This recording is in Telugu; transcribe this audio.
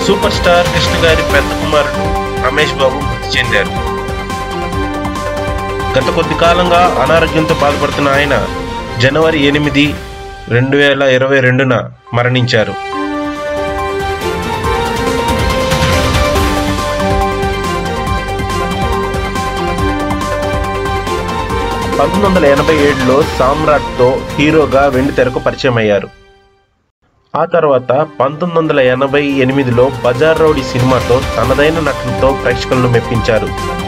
సూపర్ స్టార్ కృష్ణ గారి పెద్ద కుమారుడు రమేష్ బాబు మృతి చెందారు గత కొద్ది కాలంగా అనారోగ్యంతో బాధపడుతున్న ఆయన జనవరి ఎనిమిది రెండు వేల ఇరవై రెండున మరణించారు పంతొమ్మిది వందల ఎనభై ఏడులో సామ్రాట్తో హీరోగా వెండితెరకు పరిచయం అయ్యారు ఆ తర్వాత పంతొమ్మిది వందల ఎనభై ఎనిమిదిలో బజార్ రౌడీ సినిమాతో తనదైన నటనతో ప్రేక్షకులను మెప్పించారు